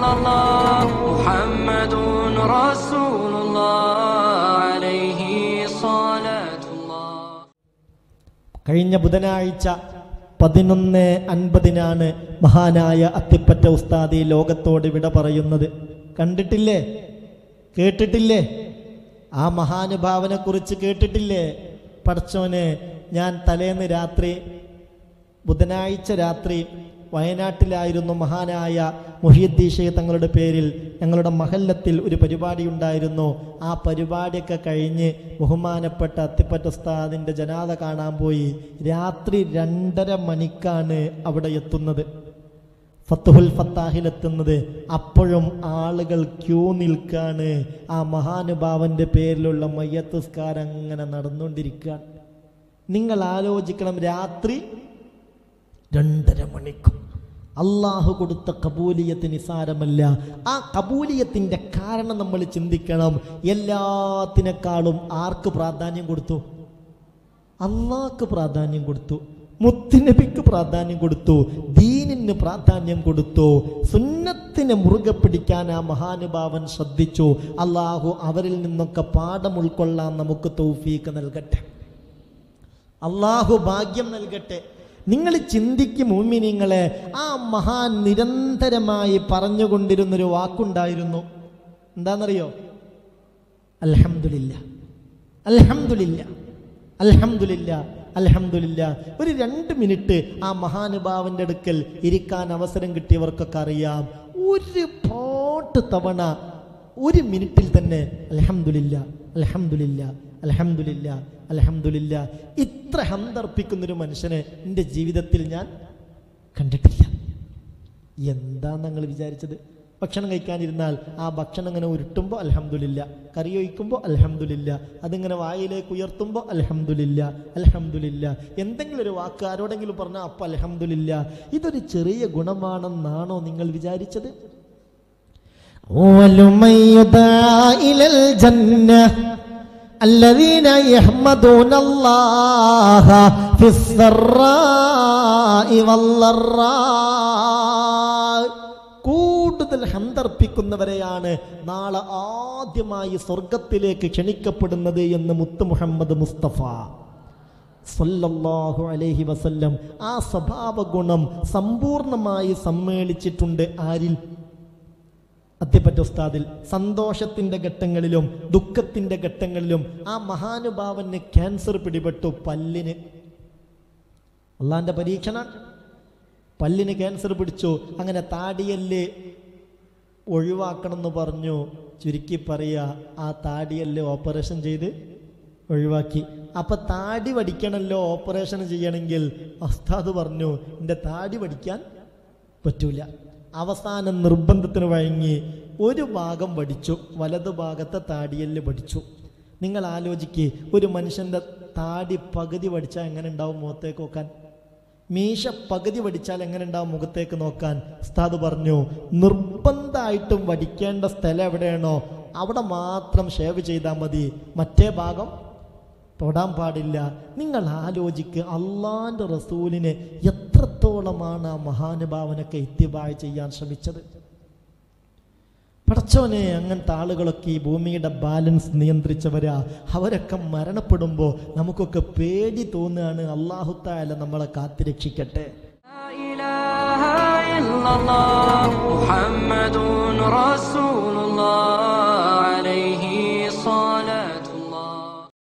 الله محمد رسول الله عليه صلاة الله കഴിഞ്ഞ ബുധനാഴ്ച പതിനൊന്ന് അൻപതിനാണ് മഹാനായ അത്തിപ്പറ്റ ഉസ്താദ് ഈ ലോകത്തോട് വിട പറയുന്നത് കണ്ടിട്ടില്ലേ കേട്ടിട്ടില്ലേ ആ മഹാനുഭാവനെ കുറിച്ച് കേട്ടിട്ടില്ലേ പടച്ചോന് ഞാൻ തലേന്ന് രാത്രി ബുധനാഴ്ച രാത്രി വയനാട്ടിലായിരുന്നു മഹാനായ മുഹിയുദ്ദീഷ തങ്ങളുടെ പേരിൽ ഞങ്ങളുടെ മഹല്ലത്തിൽ ഒരു പരിപാടി ഉണ്ടായിരുന്നു ആ പരിപാടിയൊക്കെ കഴിഞ്ഞ് ബഹുമാനപ്പെട്ട അത്തിപ്പറ്റ ഉസ്താദിൻ്റെ ജനാത കാണാൻ പോയി രാത്രി രണ്ടര മണിക്കാണ് അവിടെ എത്തുന്നത് ഫത്തുഹുൽ ഫത്താഹിലെത്തുന്നത് അപ്പോഴും ആളുകൾ ക്യൂ നിൽക്കാണ് ആ മഹാനുഭാവന്റെ പേരിലുള്ള മയ്യത്തുസ്കാരം അങ്ങനെ നടന്നുകൊണ്ടിരിക്കുകയാണ് നിങ്ങൾ ആലോചിക്കണം രാത്രി രണ്ടര മണിക്കും അള്ളാഹു കൊടുത്ത കബൂലിയത്ത് നിസാരമല്ല ആ കബൂലിയത്തിന്റെ കാരണം നമ്മൾ ചിന്തിക്കണം എല്ലാത്തിനേക്കാളും ആർക്ക് പ്രാധാന്യം കൊടുത്തു അള്ളാഹ്ക്ക് പ്രാധാന്യം കൊടുത്തു മുത്തുനബിക്ക് പ്രാധാന്യം കൊടുത്തു ദീനിന് പ്രാധാന്യം കൊടുത്തു സുന്നത്തിനെ മുറുകെ പിടിക്കാൻ ആ മഹാനുഭാവൻ ശ്രദ്ധിച്ചു അള്ളാഹു അവരിൽ നിന്നൊക്കെ പാഠം ഉൾക്കൊള്ളാൻ നമുക്ക് തൗഫീക്ക് നൽകട്ടെ അള്ളാഹു ഭാഗ്യം നൽകട്ടെ നിങ്ങൾ ചിന്തിക്കും മൂമിനിങ്ങളെ ആ മഹാൻ നിരന്തരമായി പറഞ്ഞുകൊണ്ടിരുന്നൊരു വാക്കുണ്ടായിരുന്നു എന്താണെന്നറിയോ അൽഹംദുലില്ല അൽഹംദുലില്ല അൽഹംദുലില്ല അൽഹംദുലില്ല ഒരു രണ്ട് മിനിറ്റ് ആ മഹാനുഭാവന്റെ അടുക്കൽ ഇരിക്കാൻ അവസരം കിട്ടിയവർക്കൊക്കെ അറിയാം ഒരുപാട് തവണ ഒരു മിനിറ്റിൽ തന്നെ അൽഹംദുലില്ല അൽഹംദുലില്ല അൽഹംദുലില്ല അൽഹംദുലില്ല ഇത്ര ഹന്തർപ്പിക്കുന്നൊരു മനുഷ്യനെ എൻ്റെ ജീവിതത്തിൽ ഞാൻ കണ്ടിട്ടില്ല എന്താ നിങ്ങൾ വിചാരിച്ചത് ഭക്ഷണം കഴിക്കാനിരുന്നാൽ ആ ഭക്ഷണം ഇങ്ങനെ ഉരുട്ടുമ്പോൾ അൽഹംദുലില്ല കറി ഒഴിക്കുമ്പോൾ അൽഹംദുലില്ല അതിങ്ങനെ വായിലേക്ക് ഉയർത്തുമ്പോൾ അൽഹംദുലില്ല അൽഹംദുലില്ല എന്തെങ്കിലും ഒരു വാക്ക് ആരോടെങ്കിലും പറഞ്ഞാൽ അപ്പം അൽഹംദുലില്ല ഇതൊരു ചെറിയ ഗുണമാണെന്നാണോ നിങ്ങൾ വിചാരിച്ചത് أول من يدعى إلى الجنة الذين يحمدون الله في السراء والضراء കൂടുതൽ ഹന്തർപ്പിക്കുന്നവരെയാണ് നാളെ ആദ്യമായി സ്വർഗത്തിലേക്ക് ക്ഷണിക്കപ്പെടുന്നത് എന്ന് മുത്ത് മുഹമ്മദ് മുസ്തഫ സല്ലല്ലാഹു അലൈഹി വസല്ലം ആ സ്വഭാവ ഗുണം സമ്പൂർണമായി സമ്മേളിച്ചിട്ടുണ്ട് ആരിൽ അത്തിപ്പറ്റ ഉസ്താദിൽ സന്തോഷത്തിന്റെ ഘട്ടങ്ങളിലും ദുഃഖത്തിന്റെ ഘട്ടങ്ങളിലും ആ മഹാനുഭാവന് ക്യാൻസർ പിടിപെട്ടു പല്ലിന് അള്ളാന്റെ പരീക്ഷണ പല്ലിന് ക്യാൻസർ പിടിച്ചു അങ്ങനെ താടിയല്ല് ഒഴിവാക്കണം എന്ന് പറഞ്ഞു ചുരുക്കി പറയുക ആ താടിയല്ല് ഓപ്പറേഷൻ ചെയ്ത് ഒഴിവാക്കി അപ്പൊ താടി വടിക്കണമല്ലോ ഓപ്പറേഷൻ ചെയ്യണമെങ്കിൽ ഉസ്താദ് പറഞ്ഞു എൻ്റെ താടി വടിക്കാൻ പറ്റൂല അവസാനം നിർബന്ധത്തിന് വഴങ്ങി ഒരു ഭാഗം വടിച്ചു വലതു ഭാഗത്തെ താടിയല്ല് പഠിച്ചു നിങ്ങൾ ആലോചിക്ക് ഒരു മനുഷ്യൻ്റെ താടി പകുതി വടിച്ചാൽ എങ്ങനെ ഉണ്ടാവും മുഖത്തേക്ക് നോക്കാൻ മീശ പകുതി വടിച്ചാൽ എങ്ങനെ ഉണ്ടാവും മുഖത്തേക്ക് നോക്കാൻ ഉസ്താദ് പറഞ്ഞു നിർബന്ധമായിട്ടും വടിക്കേണ്ട സ്ഥലം എവിടെയാണോ അവിടെ മാത്രം ഷേവ് ചെയ്താൽ മതി മറ്റേ ഭാഗം തൊടാൻ പാടില്ല നിങ്ങൾ ആലോചിക്ക് അള്ളാന്റെ റസൂലിനെ എത്രത്തോളമാണ് ആ മഹാനുഭാവനൊക്കെ ഇത്യബായ ചെയ്യാൻ ശ്രമിച്ചത് പടച്ചോനെ അങ്ങനത്തെ ആളുകളൊക്കെ ഈ ഭൂമിയുടെ ബാലൻസ് നിയന്ത്രിച്ചവരാ അവരൊക്കെ മരണപ്പെടുമ്പോൾ നമുക്കൊക്കെ പേടി തോന്നുകയാണ് അള്ളാഹുത്തായാല നമ്മളെ കാത്തിരക്ഷിക്കട്ടെ لا إله إلا الله محمد رسول الله